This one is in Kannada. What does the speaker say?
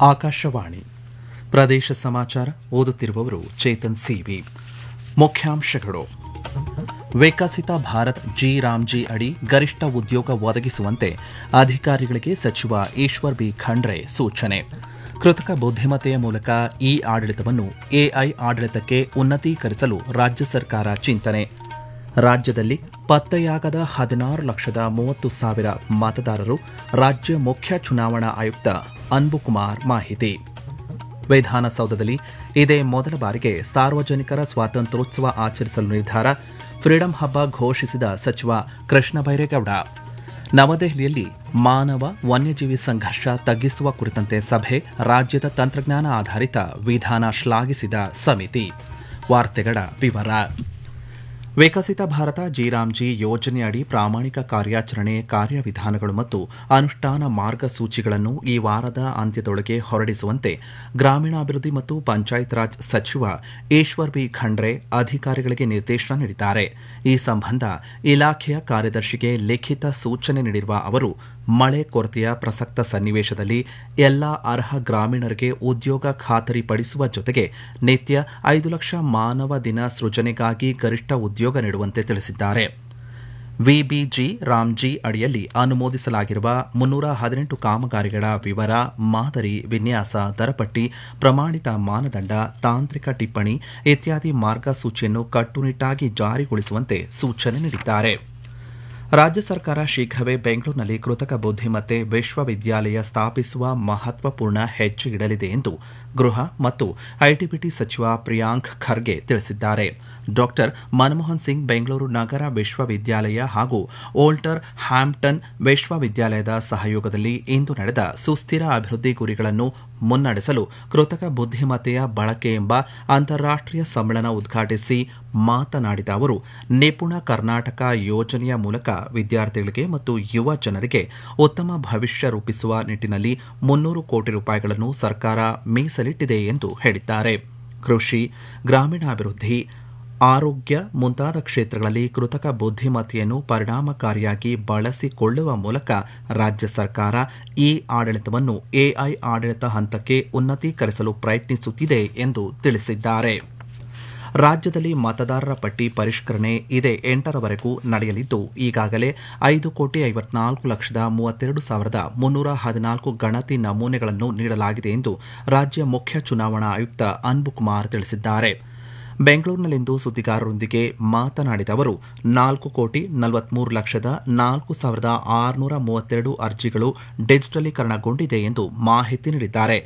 ಆಕಾಶವಾಣಿ ಪ್ರದೇಶ ಸಮಾಚಾರ ಓದುತ್ತಿರುವವರು ಚೇತನ್ ಸಿವಿ ಮುಖ್ಯಾಂಶಗಳು ವಿಕಸಿತ ಭಾರತ್ ಜಿ ರಾಮ್ಜಿ ಅಡಿ ಗರಿಷ್ಠ ಉದ್ಯೋಗ ಒದಗಿಸುವಂತೆ ಅಧಿಕಾರಿಗಳಿಗೆ ಸಚಿವ ಈಶ್ವರ್ ಬಿ ಖಂಡ್ರೆ ಸೂಚನೆ ಕೃತಕ ಬುದ್ಧಿಮತ್ತೆಯ ಮೂಲಕ ಇ ಆಡಳಿತವನ್ನು ಎಐ ಆಡಳಿತಕ್ಕೆ ಉನ್ನತೀಕರಿಸಲು ರಾಜ್ಯ ಸರ್ಕಾರ ಚಿಂತನೆ ರಾಜ್ಯದಲ್ಲಿ ಪತ್ತೆಯಾಗದ ಹದಿನಾರು ಲಕ್ಷದ ಮೂವತ್ತು ಸಾವಿರ ಮತದಾರರು ರಾಜ್ಯ ಮುಖ್ಯ ಚುನಾವಣಾ ಆಯುಕ್ತ ಅನ್ಬುಕುಮಾರ್ ಮಾಹಿತಿ ವಿಧಾನಸೌಧದಲ್ಲಿ ಇದೇ ಮೊದಲ ಬಾರಿಗೆ ಸಾರ್ವಜನಿಕರ ಸ್ವಾತಂತ್ರ್ಯೋತ್ಸವ ಆಚರಿಸಲು ನಿರ್ಧಾರ ಫ್ರೀಡಂ ಹಬ್ಬ ಘೋಷಿಸಿದ ಸಚಿವ ಕೃಷ್ಣ ಬೈರೇಗೌಡ ನವದೆಹಲಿಯಲ್ಲಿ ಮಾನವ ವನ್ಯಜೀವಿ ಸಂಘರ್ಷ ತಗ್ಗಿಸುವ ಕುರಿತಂತೆ ಸಭೆ ರಾಜ್ಯದ ತಂತ್ರಜ್ಞಾನ ಆಧಾರಿತ ವಿಧಾನ ಶ್ಲಾಘಿಸಿದ ಸಮಿತಿ ವಾರ್ತೆಗಳ ವಿವರ ವಿಕಸಿತ ಭಾರತ ಜಿರಾಮ್ಜಿ ಯೋಜನೆಯಡಿ ಪ್ರಾಮಾಣಿಕ ಕಾರ್ಯಾಚರಣೆ ಕಾರ್ಯವಿಧಾನಗಳು ಮತ್ತು ಅನುಷ್ಠಾನ ಮಾರ್ಗಸೂಚಿಗಳನ್ನು ಈ ವಾರದ ಅಂತ್ಯದೊಳಗೆ ಹೊರಡಿಸುವಂತೆ ಗ್ರಾಮೀಣಾಭಿವೃದ್ಧಿ ಮತ್ತು ಪಂಚಾಯತ್ ರಾಜ್ ಸಚಿವ ಈಶ್ವರ್ ಬಿ ಖಂಡ್ರೆ ಅಧಿಕಾರಿಗಳಿಗೆ ನಿರ್ದೇಶನ ನೀಡಿದ್ದಾರೆ ಈ ಸಂಬಂಧ ಇಲಾಖೆಯ ಕಾರ್ಯದರ್ಶಿಗೆ ಲಿಖಿತ ಸೂಚನೆ ನೀಡಿರುವ ಅವರು ಮಳೆ ಕೊರತೆಯ ಪ್ರಸಕ್ತ ಸನ್ನಿವೇಶದಲ್ಲಿ ಎಲ್ಲಾ ಅರ್ಹ ಗ್ರಾಮೀಣರಿಗೆ ಉದ್ಯೋಗ ಖಾತರಿಪಡಿಸುವ ಜೊತೆಗೆ ನಿತ್ಯ ಐದು ಲಕ್ಷ ಮಾನವ ದಿನ ಸೃಜನೆಗಾಗಿ ಗರಿಷ್ಠ ಉದ್ಯೋಗ ನೀಡುವಂತೆ ತಿಳಿಸಿದ್ದಾರೆ ವಿಬಿಜಿ ರಾಮ್ಜಿ ಅಡಿಯಲ್ಲಿ ಅನುಮೋದಿಸಲಾಗಿರುವ ಮುನ್ನೂರ ಹದಿನೆಂಟು ಕಾಮಗಾರಿಗಳ ವಿವರ ಮಾದರಿ ವಿನ್ಯಾಸ ದರಪಟ್ಟಿ ಪ್ರಮಾಣಿತ ಮಾನದಂಡ ತಾಂತ್ರಿಕ ಟಿಪ್ಪಣಿ ಇತ್ಯಾದಿ ಮಾರ್ಗಸೂಚಿಯನ್ನು ಕಟ್ಟುನಿಟ್ಟಾಗಿ ಜಾರಿಗೊಳಿಸುವಂತೆ ಸೂಚನೆ ನೀಡಿದ್ದಾರೆ ರಾಜ್ಯ ಸರ್ಕಾರ ಶೀಘ್ರವೇ ಬೆಂಗಳೂರಿನಲ್ಲಿ ಕೃತಕ ಬುದ್ಧಿಮತ್ತೆ ವಿಶ್ವವಿದ್ಯಾಲಯ ಸ್ಥಾಪಿಸುವ ಮಹತ್ವಪೂರ್ಣ ಹೆಜ್ಜೆ ಇಡಲಿದೆ ಎಂದು ಗೃಹ ಮತ್ತು ಐಟಿಬಿಟಿ ಸಚಿವ ಪ್ರಿಯಾಂಕ್ ಖರ್ಗೆ ತಿಳಿಸಿದ್ದಾರೆ ಡಾಕ್ಟರ್ ಮನಮೋಹನ್ ಸಿಂಗ್ ಬೆಂಗಳೂರು ನಗರ ವಿಶ್ವವಿದ್ಯಾಲಯ ಹಾಗೂ ಓಲ್ಟರ್ ಹ್ಯಾಂಪ್ಟನ್ ವಿಶ್ವವಿದ್ಯಾಲಯದ ಸಹಯೋಗದಲ್ಲಿ ಇಂದು ನಡೆದ ಸುಸ್ಥಿರ ಅಭಿವೃದ್ಧಿ ಗುರಿಗಳನ್ನು ಮುನ್ನಡೆಸಲು ಕೃತಕ ಬುದ್ಧಿಮತ್ತೆಯ ಬಳಕೆ ಎಂಬ ಅಂತಾರಾಷ್ಟೀಯ ಸಮ್ಮೇಳನ ಉದ್ಘಾಟಿಸಿ ಮಾತನಾಡಿದ ಅವರು ನಿಪುಣ ಕರ್ನಾಟಕ ಯೋಜನೆಯ ಮೂಲಕ ವಿದ್ಯಾರ್ಥಿಗಳಿಗೆ ಮತ್ತು ಯುವ ಜನರಿಗೆ ಉತ್ತಮ ಭವಿಷ್ಯ ರೂಪಿಸುವ ನಿಟ್ಟಿನಲ್ಲಿ ಮುನ್ನೂರು ಕೋಟಿ ರೂಪಾಯಿಗಳನ್ನು ಸರ್ಕಾರ ಮೀಸಲಿಟ್ಟಿದೆ ಎಂದು ಹೇಳಿದ್ದಾರೆ ಕೃಷಿ ಗ್ರಾಮೀಣಾಭಿವೃದ್ಧಿ ಆರೋಗ್ಯ ಮುಂತಾದ ಕ್ಷೇತ್ರಗಳಲ್ಲಿ ಕೃತಕ ಬುದ್ಧಿಮತ್ತೆಯನ್ನು ಪರಿಣಾಮಕಾರಿಯಾಗಿ ಬಳಸಿಕೊಳ್ಳುವ ಮೂಲಕ ರಾಜ್ಯ ಸರ್ಕಾರ ಈ ಆಡಳಿತವನ್ನು ಎಐ ಆಡಳಿತ ಹಂತಕ್ಕೆ ಉನ್ನತೀಕರಿಸಲು ಪ್ರಯತ್ನಿಸುತ್ತಿದೆ ಎಂದು ತಿಳಿಸಿದ್ದಾರೆ ರಾಜ್ಯದಲ್ಲಿ ಮತದಾರರ ಪಟ್ಟಿ ಪರಿಷ್ಕರಣೆ ಇದೇ ಎಂಟರವರೆಗೂ ನಡೆಯಲಿದ್ದು ಈಗಾಗಲೇ ಐದು ಕೋಟಿ ಐವತ್ನಾಲ್ಕು ಲಕ್ಷದ ಮೂವತ್ತೆರಡು ಸಾವಿರದ ಮುನ್ನೂರ ಹದಿನಾಲ್ಕು ಗಣತಿ ನಮೂನೆಗಳನ್ನು ನೀಡಲಾಗಿದೆ ಎಂದು ರಾಜ್ಯ ಮುಖ್ಯ ಚುನಾವಣಾ ಆಯುಕ್ತ ಅನ್ಬುಕುಮಾರ್ ತಿಳಿಸಿದ್ದಾರೆ ಬೆಂಗಳೂರಿನಲ್ಲಿಂದು ಸುದ್ದಿಗಾರರೊಂದಿಗೆ ಮಾತನಾಡಿದ ಅವರು ನಾಲ್ಕು ಕೋಟಿ ನಲವತ್ಮೂರು ಲಕ್ಷದ ನಾಲ್ಕು ಸಾವಿರದ ಆರುನೂರ ಮೂವತ್ತೆರಡು ಅರ್ಜಿಗಳು ಡಿಜಿಟಲೀಕರಣಗೊಂಡಿದೆ ಎಂದು ಮಾಹಿತಿ ನೀಡಿದ್ದಾರೆ